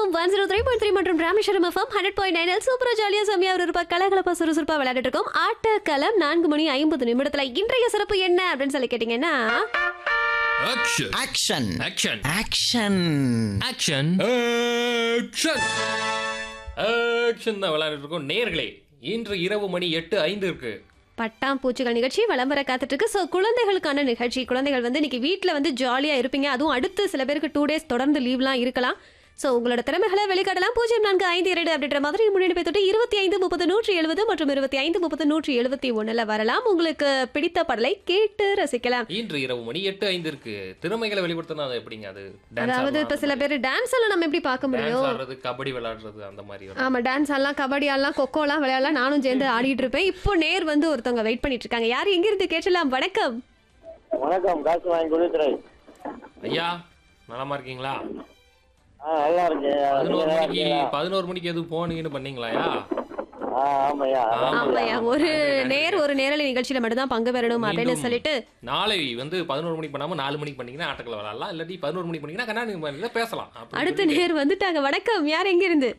FM one zero three point three மற்றும் Rameswaram FM hundred point nine சூப்பரா ஜாலியா செம்மையா ஒரு ரூபாய் கலகலப்பா சுறுசுறுப்பா விளையாடிட்டு இருக்கோம் ஆட்டக்களம் நான்கு மணி ஐம்பது நிமிடத்துல இன்றைய சிறப்பு என்ன அப்படின்னு சொல்லி கேட்டீங்கன்னா action action action action action action action தான் விளையாடிட்டு இருக்கோம் நேர்களே இன்று இரவு மணி எட்டு ஐந்து இருக்கு பட்டாம்பூச்சிகள் நிகழ்ச்சி விளம்பர காத்துட்டு இருக்கு ஸோ குழந்தைகளுக்கான நிகழ்ச்சி குழந்தைகள் வந்து இன்னைக்கு வீட்டில் வந்து ஜாலியாக இருப்பீங்க அதுவும் அடுத்து சில பேருக்கு டூ டேஸ் தொடர்ந்து லீவ்லாம் இருக்கலாம் ஸோ உங்களோட திறமைகளை வெளிக்காட்டலாம் பூஜ்ஜியம் நான்கு ஐந்து இரண்டு அப்படின்ற மாதிரி முன்னெடுப்பை தொட்டு இருபத்தி ஐந்து முப்பது நூற்றி எழுபது மற்றும் இருபத்தி ஐந்து முப்பது நூற்றி எழுபத்தி ஒன்றில் வரலாம் உங்களுக்கு பிடித்த பாடலை கேட்டு ரசிக்கலாம் இன்று இரவு மணி எட்டு ஐந்து இருக்கு திறமைகளை வெளிப்படுத்தினா அது எப்படிங்க அது அதாவது இப்போ சில பேர் டான்ஸ் எல்லாம் நம்ம எப்படி பார்க்க முடியும் டான்ஸ் ஆடுறது கபடி விளையாடுறது அந்த மாதிரி வரும். ஆமா டான்ஸ் ஆடலாம் கபடி ஆடலாம் கொக்கோலாம் விளையாடலாம் நானும் சேர்ந்து ஆடிட்டு இருப்பேன் இப்போ நேர் வந்து ஒருத்தவங்க வெயிட் பண்ணிட்டு இருக்காங்க யார் எங்கிருந்து கேட்டலாம் வணக்கம் வணக்கம் காசு வாங்கி கொடுக்குறேன் ஐயா நலமா இருக்கீங்களா ஆ நல்லா இருக்கு பதினோரு நல்லா மணிக்கு இருக்கீங்களா? பதினோரு மணிக்கு எதுவும் போனீங்கன்னு பண்ணீங்களாயா ஆ ஆமாய்யா ஆமாய்யா ஒரு நேர் ஒரு நேரலை நிகழ்ச்சியில மட்டும் தான் பங்கு பெறணும் அப்படின்னு மீண்டும் சொல்லிட்டு நாளை வந்து பதினோரு மணிக்கு பண்ணாம நாலு மணிக்கு பண்ணீங்கன்னா ஆட்டத்தில் விளையாடலாம் இல்லாட்டி பதினோரு மணிக்கு பண்ணீங்கன்னா கண்ணாடி மணியில பேசலாம் அப்படின்னு அடுத்த சொல்லிட்டு- நேர் வந்துட்டாங்க வணக்கம் யார் எங்க இருந்து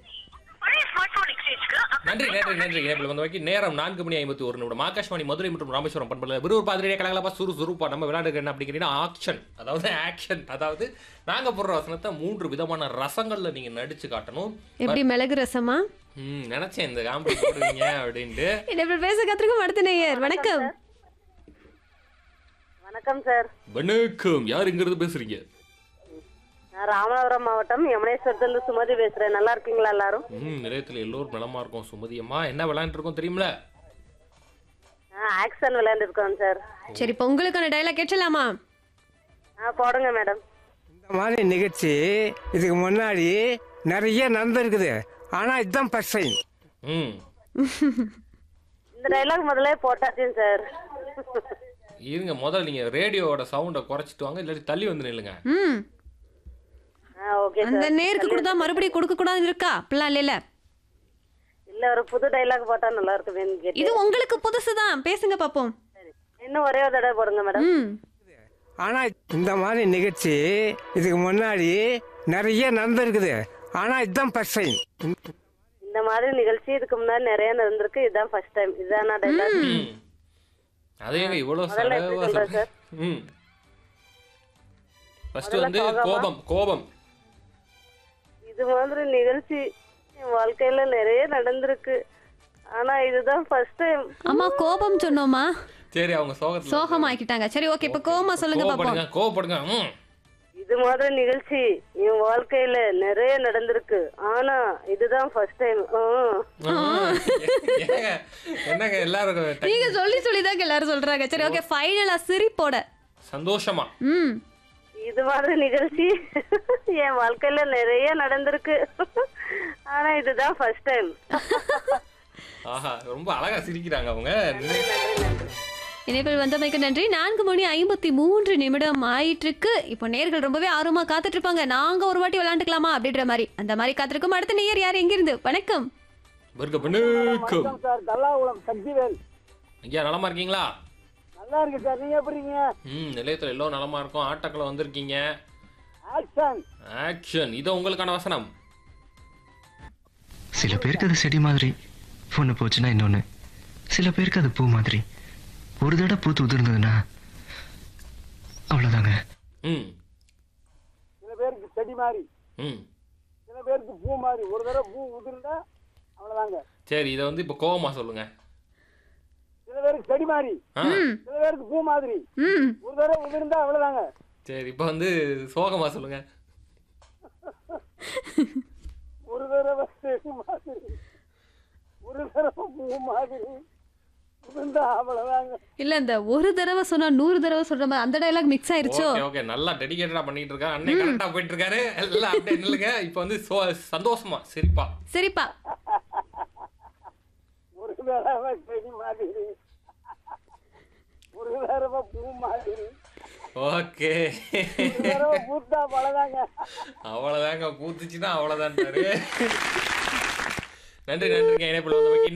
நன்றி நன்றி நன்றி ஏப்ரல் வந்த வரைக்கும் நேரம் நான்கு மணி ஐம்பத்தி ஒரு நிமிடம் ஆகாஷ்வாணி மதுரை மற்றும் ராமேஸ்வரம் பண்பல விருவர் பாதிரியா கலகலப்பா சுறு சுறுப்பா நம்ம விளையாடுறது என்ன அப்படிங்கிறீங்கன்னா ஆக்ஷன் அதாவது ஆக்ஷன் அதாவது நாங்க போடுற வசனத்தை மூன்று விதமான ரசங்கள்ல நீங்க நடிச்சு காட்டணும் எப்படி மிளகு ரசமா ம் நினைச்சேன் இந்த காமெடி போடுவீங்க அப்படின்ட்டு என்ன இப்படி பேச கத்துருக்கும் அடுத்த நேயர் வணக்கம் வணக்கம் சார் வணக்கம் யார் இங்கிருந்து பேசுறீங்க நான் ராமநாதபுரம் மாவட்டம் யமுனேஸ்வரத்துலேருந்து சுமதி பேசுறேன் நல்லா இருக்கீங்களா எல்லாரும் ம் நிலையத்தில் எல்லோரும் நலமா இருக்கும் சுமதி அம்மா என்ன விளையாண்டு இருக்கோம் தெரியுமில ஆக்ஷன் விளையாண்டுருக்கோம் சார் சரி இப்போ உங்களுக்கான டைலாக் கேட்டலாமா ஆ போடுங்க மேடம் இந்த மாதிரி நிகழ்ச்சி இதுக்கு முன்னாடி நிறைய நடந்திருக்குது ஆனா இதுதான் ஃபர்ஸ்ட் டைம் ம் இந்த டைலாக் முதல்ல போட்டாச்சுங்க சார் இருங்க முதல்ல நீங்க ரேடியோவோட சவுண்டை குறைச்சிட்டு வாங்க இல்லாட்டி தள்ளி வந்து நில்லுங்க ம் ஆ ஓகே அந்த சார் நேருக்கு கொடுத்தா மறுபடியும் கொடுக்க கூடாது இருக்கா அப்படிலாம் இல்ல இல்ல ஒரு புது டைலாக் போட்டா நல்லா இருக்குமேன்னு கேட்டு இது உங்களுக்கு புதுசு தான் பேசுங்க பாப்போம் இன்னும் ஒரே ஒரு தடவை போடுங்க மேடம் ம் ஆனா இந்த மாதிரி நிகழ்ச்சி இதுக்கு முன்னாடி நிறைய நடந்திருக்குது ஆனா இதுதான் ஃபர்ஸ்ட் டைம் இந்த மாதிரி நிகழ்ச்சி இதுக்கு முன்னாடி நிறைய நடந்திருக்கு இதுதான் ஃபர்ஸ்ட் டைம் இதானா டைலாக் ம் அதேங்க இவ்வளவு முதல்ல எப்படி செலவா சொல்றது சார்? ம் ஃபர்ஸ்ட் முதல்ல வந்து சோகமா? கோபம் கோபம் இது மாதிரி நிகழ்ச்சி என் வாழ்க்கையில நிறைய நடந்திருக்கு ஆனா இதுதான் ஃபர்ஸ்ட் டைம் அம்மா கோபம் சொன்னோமா சரி அவங்க சோகத்துல சோகம் ஆக்கிட்டாங்க சரி ஓகே இப்போ கோவமா சொல்லுங்க பாப்போம் கோபப்படுங்க கோபப்படுங்க ம் இது மாதிரி நிகழ்ச்சி என் வாழ்க்கையில நிறைய நடந்திருக்கு ஆனா இதுதான் ஃபர்ஸ்ட் டைம் ஏங்க, என்னங்க எல்லாரும் டக்கு- நீங்க சொல்லி சொல்லி தான் எல்லாரும் சொல்றாங்க சரி ஓகே ஃபைனலா சிரிப்போட சந்தோஷமா ம் இது மாதிரி நிகழ்ச்சி என் வாழ்க்கையில நிறைய நடந்திருக்கு ஆனா இதுதான் ஃபர்ஸ்ட் டைம் ஆஹா ரொம்ப அழகா சிரிக்கிறாங்க அவங்க இணைப்பில் வந்தமைக்கு நன்றி நான்கு மணி ஐம்பத்தி மூன்று நிமிடம் ஆயிட்டிருக்கு இப்போ நேர்கள் ரொம்பவே ஆர்வமா காத்துட்டு இருப்பாங்க நாங்க ஒரு வாட்டி விளையாண்டுக்கலாமா அப்படின்ற மாதிரி அந்த மாதிரி காத்திருக்கும் அடுத்த நேயர் யார் எங்கிருந்து வணக்கம் வருக வணக்கம் சார் தல்லாகுளம் சக்திவேல் ஐயா நலமா இருக்கீங்களா நல்லா இருக்கு சார் நீங்க எப்படி இருக்கீங்க ம் நிலையத்தில் எல்லோரும் நலமா இருக்கும் ஆட்டக்கில் வந்திருக்கீங்க ஆக்ஷன் ஆக்ஷன் இது உங்களுக்கான வசனம் சில பேருக்கு அது செடி மாதிரி ஒன்று போச்சுன்னா இன்னொன்று சில பேருக்கு அது பூ மாதிரி ஒரு தடவை பூத்து உதிர்ந்ததுன்னா அவ்வளோதாங்க ம் சில பேருக்கு செடி மாதிரி ம் சில பேருக்கு பூ மாதிரி ஒரு தடவை பூ உதிர்ந்தா அவ்வளவுதாங்க சரி இதை வந்து இப்போ கோவமா சொல்லுங்க சில பேருக்கு செடி மாதிரி ஆ சில பேருக்கு பூ மாதிரி ம் ஒரு தடவை உதிர்ந்தா அவ்வளவுதாங்க சரி இப்போ வந்து சோகமா சொல்லுங்க ஒரு தடவை செடி மாதிரி ஒரு தடவை பூ மாதிரி உதிர்ந்தா அவ்வளவுதாங்க இல்ல இந்த ஒரு தடவை சொன்னா நூறு தடவை சொல்ற மாதிரி அந்த டைலாக் மிக்ஸ் ஆயிருச்சோ ஓகே ஓகே நல்லா டெடிகேட்டடா பண்ணிட்டு இருக்காரு அண்ணே கரெக்டா போயிட்டு இருக்காரு எல்லாம் அப்படியே நில்லுங்க இப்போ வந்து சோ- சந்தோஷமா சிரிப்பா சரிப்பா ஒரு தடவை செடி மாதிரி ஒரு தடவை பூ மாதிரி ஓகே ஒரு தடவை பூத்தா அவ்வளவுதாங்க அவ்வளவுதாங்க பூத்துச்சுன்னா அவ்வளவுதான் நன்றி நன்றிங்க இணைப்பில் வந்தமைக்கு